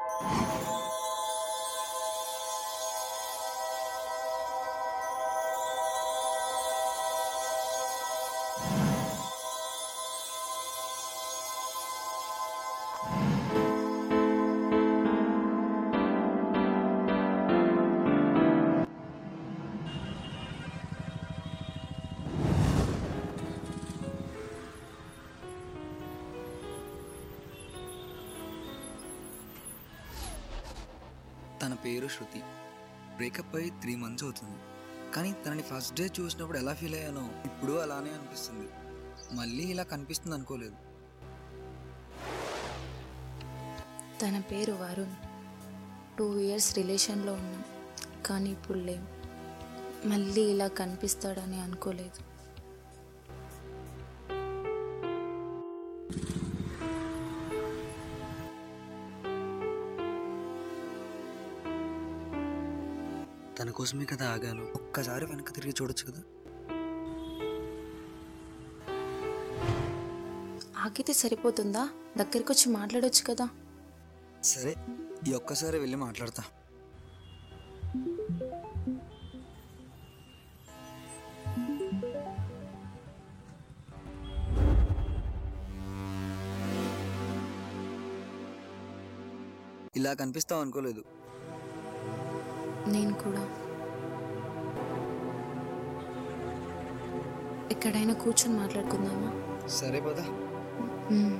తన పేరు శృతి బ్రేకప్ అయి త్రీ మంత్స్ అవుతుంది కానీ తనని ఫస్ట్ డే చూసినప్పుడు ఎలా ఫీల్ అయ్యానో ఇప్పుడు అలానే అనిపిస్తుంది మళ్ళీ ఇలా కనిపిస్తుంది అనుకోలేదు తన పేరు వరుణ్ టూ ఇయర్స్ రిలేషన్లో ఉన్నాం కానీ ఇప్పుడు లేం మళ్ళీ ఇలా కనిపిస్తాడని అనుకోలేదు తన కోసమే కదా ఆగాను ఒక్కసారి వెనక్కి తిరిగి చూడొచ్చు కదా ఆగితే సరిపోతుందా దగ్గరికి వచ్చి మాట్లాడొచ్చు కదా సరే ఈ ఒక్కసారి వెళ్ళి మాట్లాడతా ఇలా కనిపిస్తావు అనుకోలేదు నేను కూడా ఎక్కడైనా కూర్చొని మాట్లాడుకుందామా సరే పదా మ్మ్.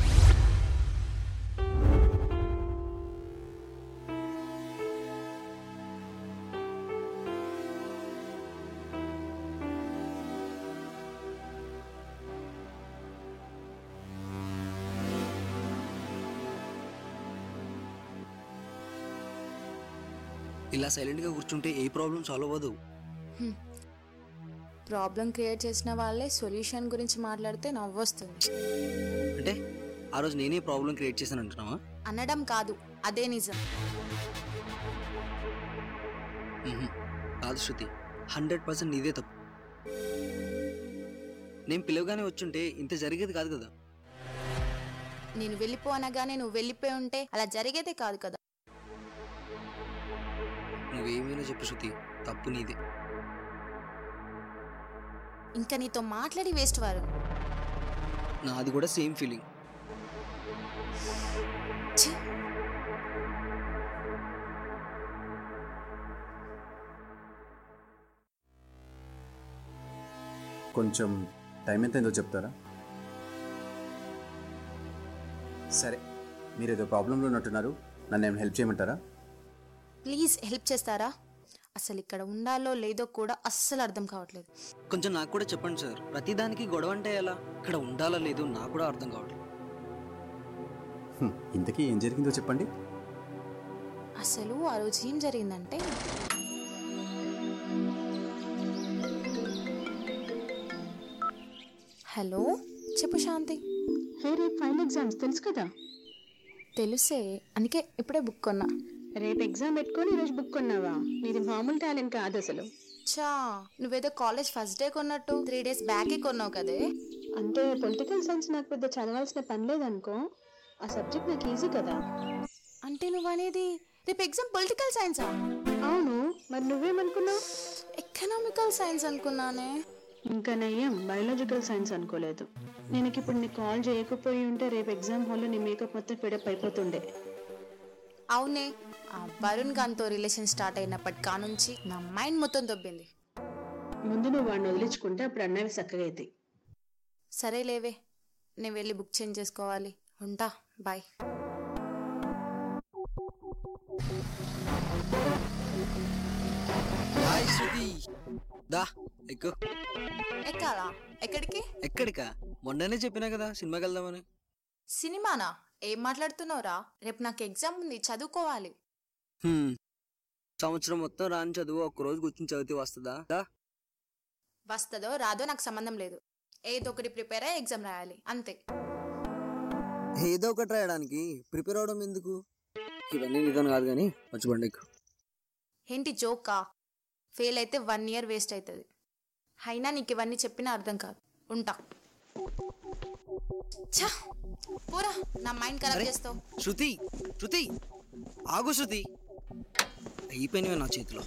ఇలా సైలెంట్గా కూర్చుంటే ఏ ప్రాబ్లం సాల్వ్ అవ్వదు ప్రాబ్లం క్రియేట్ చేసిన వాళ్ళే సొల్యూషన్ గురించి మాట్లాడితే నవ్వొస్తుంది అంటే ఆ రోజు నేనే ప్రాబ్లం క్రియేట్ చేశాను అంటున్నావా అనడం కాదు అదే నిజం మ్హూ. కాదు శృతి హండ్రెడ్ పర్సెంట్ నీదే తప్పు నేను పిలవగానే వచ్చుంటే ఇంత జరిగేది కాదు కదా నేను వెళ్ళిపో అనగానే నువ్వు వెళ్ళిపోయి ఉంటే అలా జరిగేదే కాదు కదా నువ్వేమైనా చెప్పు శృతి తప్పు నీదే ఇంకా నీతో మాట్లాడి వేస్ట్ వారు నాది కూడా సేమ్ ఫీలింగ్ ఛీ! కొంచెం టైం ఎంత అయిందో చెప్తారా సరే మీరు ఏదో ప్రాబ్లంలో ఉన్నట్టున్నారు నన్ను ఏమైనా హెల్ప్ చేయమంటారా ప్లీజ్ హెల్ప్ చేస్తారా అసలు ఇక్కడ ఉండాలో లేదో కూడా అస్సలు అర్థం కావట్లేదు కొంచెం నాకు కూడా చెప్పండి సార్ ప్రతిదానికి గొడవ అంటే ఎలా ఇక్కడ ఉండాలా లేదు నాకు కూడా అర్థం కావట్లేదు హ్మ్, ఇంతకీ ఏం జరిగిందో చెప్పండి అసలు ఆ రోజు ఏం జరిగిందంటే హలో చెప్పు శాంతి హే రేపు ఫైనల్ ఎగ్జామ్స్ తెలుసు కదా తెలుసే అందుకే ఇప్పుడే బుక్ కొన్నా రేపు ఎగ్జామ్ పెట్టుకొని ఈరోజు బుక్ కొన్నావా నీది మామూలు టాలెంట్ కాదు అసలు చా నువ్వేదో కాలేజ్ ఫస్ట్ డే కొన్నట్టు త్రీ డేస్ బ్యాకే కొన్నావు కదే అంటే పొలిటికల్ సైన్స్ నాకు పెద్ద చదవాల్సిన పని లేదనుకో ఆ సబ్జెక్ట్ నాకు ఈజీ కదా అంటే నువ్వు అనేది రేపు ఎగ్జామ్ పొలిటికల్ సైన్సా అవును మరి నువ్వేమనుకున్నావు ఎకనామికల్ సైన్స్ అనుకున్నానే ఇంకా నయ్యం బయాలజికల్ సైన్స్ అనుకోలేదు నేను ఇప్పుడు నీకు కాల్ చేయకపోయి ఉంటే రేపు ఎగ్జామ్ హాల్లో నీ మేకప్ మొత్తం ఫిడప్ అయిపోతుండే అవునే ఆ వరుణ్ గాన్తో రిలేషన్ స్టార్ట్ అయినప్పటి కానుంచి నా మైండ్ మొత్తం దొబ్బింది ముందు నువ్వు వాడిని వదిలించుకుంటే అప్పుడు అన్నవి చక్కగా అవుతాయి సరే లేవే నేను వెళ్ళి బుక్ చేంజ్ చేసుకోవాలి ఉంటా బాయ్ హాయ్ శృతి దా ఎక్కు ఎక్కాలా ఎక్కడికి ఎక్కడికా మొన్ననే చెప్పినా కదా సినిమాకి వెళ్దామని సినిమానా ఏం మాట్లాడుతున్నావురా రేపు నాకు ఎగ్జామ్ ఉంది చదువుకోవాలి హ్మ్. సంవత్సరం మొత్తం రాని చదువు ఒక్క రోజు కూర్చొని చదివితే వస్తుందా దా వస్తుందో రాదో నాకు సంబంధం లేదు ఏదో ఒకటి ప్రిపేర్ అయ్యి ఎగ్జామ్ రాయాలి అంతే ఏదో ఒకటి రాయడానికి ప్రిపేర్ అవడం ఎందుకు ఇవన్నీ నిజం కాదు కానీ వచ్చి బండి ఎక్కు ఏంటి జోకా ఫెయిల్ అయితే వన్ ఇయర్ వేస్ట్ అవుతుంది అయినా నీకు ఇవన్నీ చెప్పినా అర్థం కాదు ఉంటా ఛా పోరా నా మైండ్ ఖరాబ్ అరే. చేస్తావు శృతి శృతి ఆగు శృతి అయిపోయినవే నా చేతిలో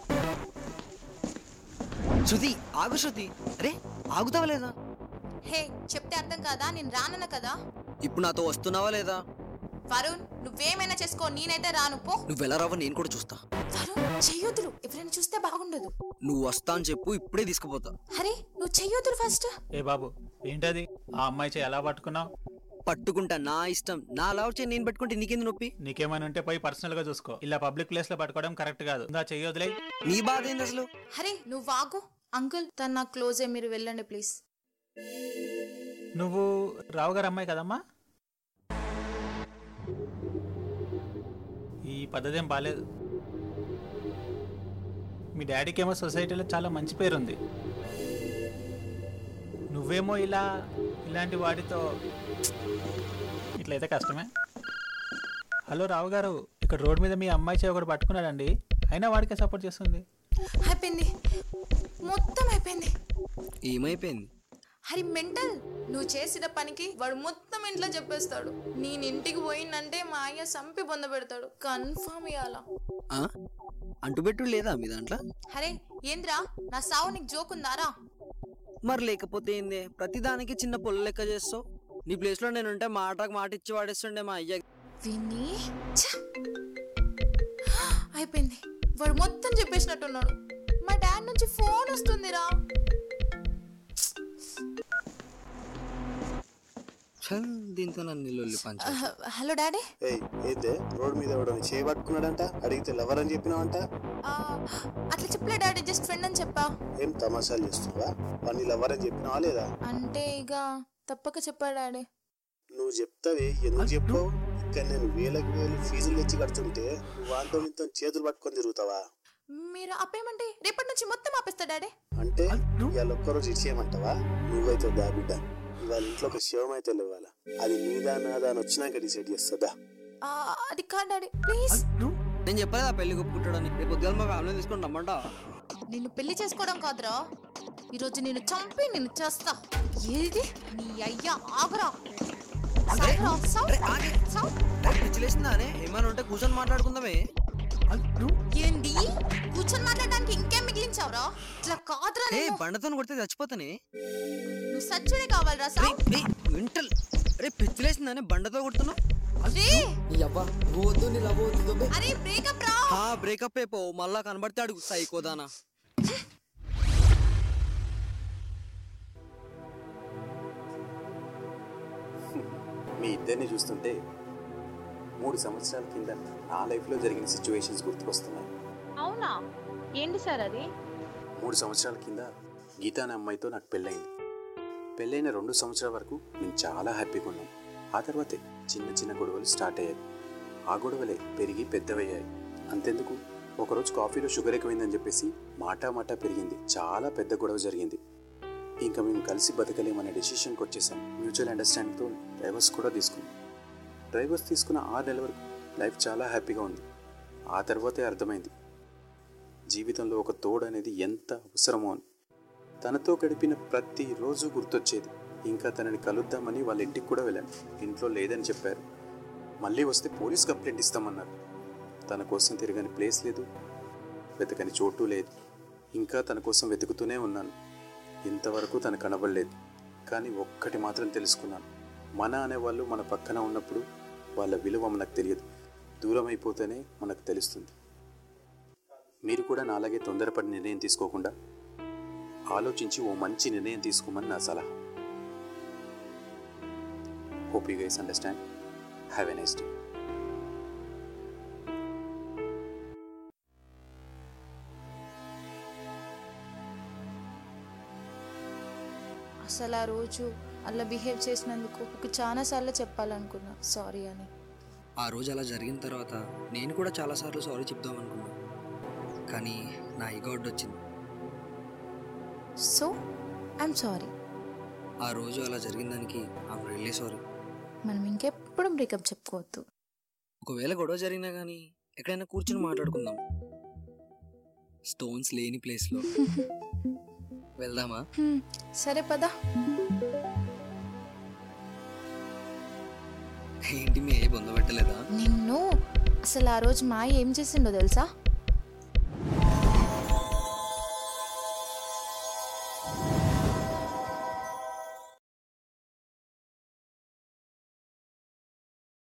శృతి ఆగు శృతి అరే ఆగుతావా లేదా హే చెప్తే అర్థం కాదా నేను రానన్న కదా ఇప్పుడు నాతో వస్తున్నావా లేదా వరుణ్ నువ్వేమైనా చేసుకో నేనైతే రాను పో నువ్వు ఎలా రావో నేను కూడా చూస్తా వరుణ్ చెయ్యొద్దులు ఎవరైనా చూస్తే బాగుండదు నువ్వు వస్తా అని చెప్పు ఇప్పుడే తీసుకుపోతా అరే నువ్వు చెయ్యొద్దులు ఫస్ట్ ఏ బాబు ఏంటది ఆ అమ్మాయి చేయి ఎలా పట్టుకున్నావు పట్టుకుంటా నా ఇష్టం నా లవ్ చేయి నేను పట్టుకుంటే నీకెందుకు నొప్పి నీకేమైనా ఉంటే పోయి పర్సనల్ గా చూసుకో ఇలా పబ్లిక్ ప్లేస్ లో పట్టుకోవడం కరెక్ట్ కాదు దా చెయ్యొదిలే నీ బాధ ఏంది అసలు అరే నువ్వు వాగు అంకుల్ తను నాకు క్లోజే మీరు వెళ్ళండి ప్లీజ్ నువ్వు రావు గారు అమ్మాయి కదమ్మా ఈ పద్ధతి ఏం బాగాలేదు మీ డాడీకి ఏమో సొసైటీలో చాలా మంచి పేరు ఉంది నువ్వేమో ఇలా ఇలాంటి వాటితో ఇట్లయితే కష్టమే హలో రావు గారు ఇక్కడ రోడ్ మీద మీ అమ్మాయి చేయి ఒకటి పట్టుకున్నాడండి అయినా వాడికే సపోర్ట్ చేస్తుంది అయిపోయింది మొత్తం అయిపోయింది ఏమైపోయింది హరి మెంటల్ నువ్వు చేసిన పనికి వాడు మొత్తం ఇంట్లో చెప్పేస్తాడు నేను ఇంటికి పోయిందంటే మా అయ్య సంపి పొంద పెడతాడు కన్ఫర్మ్ ఇవ్వాలా ఆ? అంటుపెట్టు లేదా మీ దాంట్లో హరే ఏంద్రా నా సావు నీకు జోక్ ఉందారా మరి లేకపోతే ఏంది ప్రతిదానికి చిన్న పొల్ల లెక్క చేస్తావు నీ ప్లేస్లో నేను ఉంటే మాటకు మాట ఇచ్చి వాడేస్తుండే మా అయ్య విని ఛ! అయిపోయింది వాడు మొత్తం చెప్పేసినట్టున్నాడు మా డాడ్ నుంచి ఫోన్ వస్తుందిరా ఛల్, దీంతో నన్ను నిల్లు పంచ హ- హలో డాడీ ఏయ్ అయితే రోడ్ మీద ఎవడో చేయి పట్టుకున్నాడంట అడిగితే లవర్ అని చెప్పినావంట ఆ, అట్లా చెప్పలే డాడీ జస్ట్ ఫ్రెండ్ అని చెప్పా ఏం తమాషాలు చేస్తున్నావా వాడిని లవర్ అని చెప్పినావా లేదా అంటే ఇక తప్పక చెప్పా డాడీ నువ్వు చెప్తావే ఎందుకు చెప్పావు ఇక్కడ నేను వేలకు వేలు ఫీజులు తెచ్చి కడుతుంటే నువ్వు వాంతో ఇంతో చేతులు పట్టుకొని తిరుగుతావా మీరు ఆపేయమంటే రేపటి నుంచి మొత్తం ఆపేస్తా డాడీ అంటే ఇవాళ ఒక్కరోజు ఇచ్చేయమంటావా నువ్వైతే దా బిడ్డ ఇవాళ ఇంట్లో ఒక శివం అయితే లేవాల అది నీదా నాదా అని వచ్చినాక డిసైడ్ చేస్తుందా ఆ, అది కాదు డాడీ ప్లీజ్ నేను చెప్పలేదు ఆ పెళ్లి ఒప్పుకుంటాడని రేపు పొద్దున మా ఫ్యామిలీ తీసుకొని రమ్మంటా నిన్ను పెళ్లి చేసుకోవడం కాదురా ఈరోజు నిన్ను చంపి నిన్ను చేస్తా ఏది నీ అయ్యా ఆగరా సావురా, సావు, అరే, ఆగే. సావు. పిచ్చిలేసిందానే ఏమైనా ఉంటే కూర్చొని మాట్లాడుకుందామే ఏంది కూర్చొని మాట్లాడడానికి ఇంకేం మిగిలించావురా ఇట్లా కాదురా ఏ నిన్ను. బండతో కొడితే చచ్చిపోతానే నువ్వు సచ్చుడే కావాలరా సావు వింటల్ రే పిచ్చిలేసిందానే బండతో కొడుతున్నావు రే నీ అవ్వ వద్దు నీ లవ్ వద్దు అరే బ్రేకప్ రా ఆ బ్రేకప్ అయిపో మళ్ళా కనబడితే అడుగు సైకోదానా మీ ఇద్దరిని చూస్తుంటే మూడు సంవత్సరాల కింద నా లైఫ్లో జరిగిన సిచ్యువేషన్స్ గుర్తుకొస్తున్నాయి అవునా ఏంటి సార్ అది మూడు సంవత్సరాల కింద గీత అనే అమ్మాయితో నాకు పెళ్ళయింది పెళ్ళైన రెండు సంవత్సరాల వరకు మేము చాలా హ్యాపీగా ఉన్నాం ఆ తర్వాతే చిన్న చిన్న గొడవలు స్టార్ట్ అయ్యాయి ఆ గొడవలే పెరిగి పెద్దవయ్యాయి అంతెందుకు ఒకరోజు కాఫీలో షుగర్ ఎక్కువైందని చెప్పేసి మాటా మాటా పెరిగింది చాలా పెద్ద గొడవ జరిగింది ఇంకా మేము కలిసి బతకలేమనే డెసిషన్కి వచ్చేసాం మ్యూచువల్ అండర్స్టాండింగ్తో డ్రైవర్స్ కూడా తీసుకున్నాం డ్రైవర్స్ తీసుకున్న ఆరు నెలల వరకు లైఫ్ చాలా హ్యాపీగా ఉంది ఆ తర్వాతే అర్థమైంది జీవితంలో ఒక తోడు అనేది ఎంత అవసరమో అని తనతో గడిపిన ప్రతి రోజు గుర్తొచ్చేది ఇంకా తనని కలుద్దామని వాళ్ళ ఇంటికి కూడా వెళ్ళాను ఇంట్లో లేదని చెప్పారు మళ్ళీ వస్తే పోలీస్ కంప్లైంట్ ఇస్తామన్నారు తన కోసం తిరగని ప్లేస్ లేదు వెతకని చోటు లేదు ఇంకా తన కోసం వెతుకుతూనే ఉన్నాను ఇంతవరకు తను కనబడలేదు కానీ ఒక్కటి మాత్రం తెలుసుకున్నాను మన అనేవాళ్ళు మన పక్కన ఉన్నప్పుడు వాళ్ళ విలువ మనకు తెలియదు దూరం అయిపోతేనే మనకు తెలుస్తుంది మీరు కూడా నాలాగే తొందరపడి నిర్ణయం తీసుకోకుండా ఆలోచించి ఓ మంచి నిర్ణయం తీసుకోమని నా సలహా hope you guys understand have a nice day అసలు ఆ రోజు అలా బిహేవ్ చేసినందుకు ఒక చాలా సార్లు చెప్పాలనుకున్నా సారీ అని ఆ రోజు అలా జరిగిన తర్వాత నేను కూడా చాలాసార్లు సారీ చెప్దాం అనుకున్నా కానీ నా ఈగోడ్ వచ్చింది సో ఐఎమ్ సారీ ఆ రోజు అలా జరిగిన దానికి ఐమ్ రియల్లీ సారీ మనం ఇంకెప్పుడు బ్రేకప్ చెప్పుకోవద్దు ఒకవేళ గొడవ జరిగినా కానీ ఎక్కడైనా కూర్చొని మాట్లాడుకుందాం స్టోన్స్ లేని ప్లేస్లో వెళ్దామా హ్మ్, సరే పదా ఏంటి మీ ఏ బొంద పెట్టలేదా నిన్ను అసలు ఆ రోజు మాయ ఏం చేసిండో తెలుసా